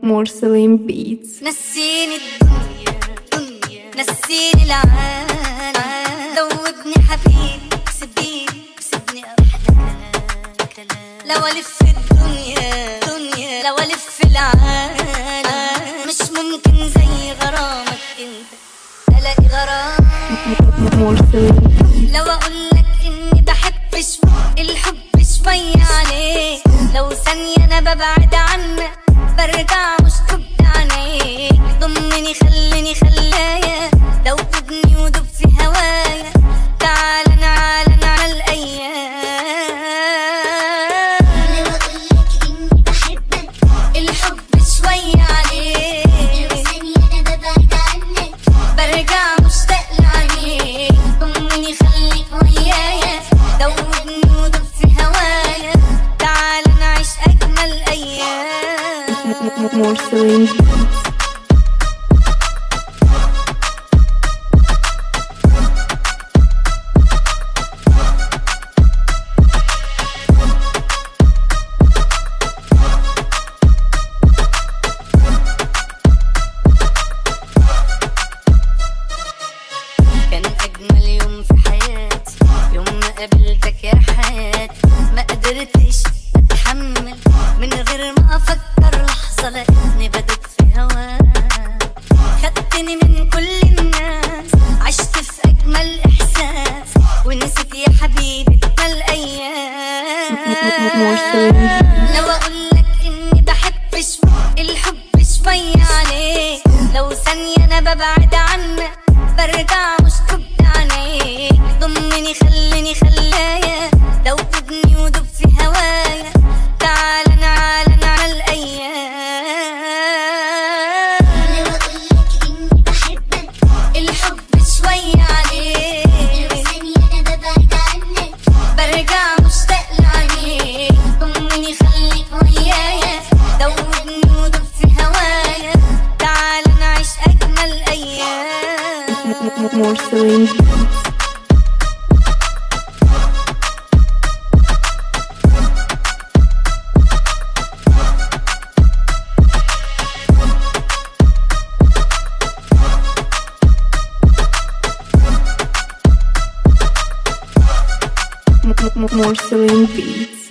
مرسلين بيتس نسيني الدنيا دنيا نسيني العالم ذوبني حبيبي سيبيني سيبني احلى كلام لو الف الدنيا دنيا لو الف العالم مش ممكن زي غرامك انت الاقي غرام مرسلين لو اقول لك اني بحب شوي الحب شوية عليك لو ثانية انا ببعد عنك برجع مش تبدأ عينيك ضمني خليني خلايا لو تبني ودب في هوايا تعال نعال على الايام لو اقولك اني بحبك الحب شوية عليك لو ثانية انا ببعد عنك برجع مشتاق لعينيك ضمني خليك ويايا دوبني ودب في هوايا تعال نعيش اجمل ايام مرسلين بيتس كان اجمل يوم في حياتي يوم ما قابلتك يا حياتي ما قدرتش اتحمل من غير ما افكر لحظه لاني بدت في هواك خدتني من كل الناس عشت في اجمل احساس ونسيت يا حبيبي اجمل ايام لو اقول لك اني بحب شوي الحب شوية عليك لو ثانية انا ببعد عنك برجع مش تبدأ عينيك ضمني خليني خلايا لو تبني ودب في هوايا تعال نعال على الايام لو اقولك اني بحبك الحب شوية عليك لو ثانية انا ببعد عنك برجع مشتاق لعينيك ضمني خليك ويايا دوبني ودب في هوايا تعال نعيش اجمل ايام مرسلين بيتس مرسلين بيتس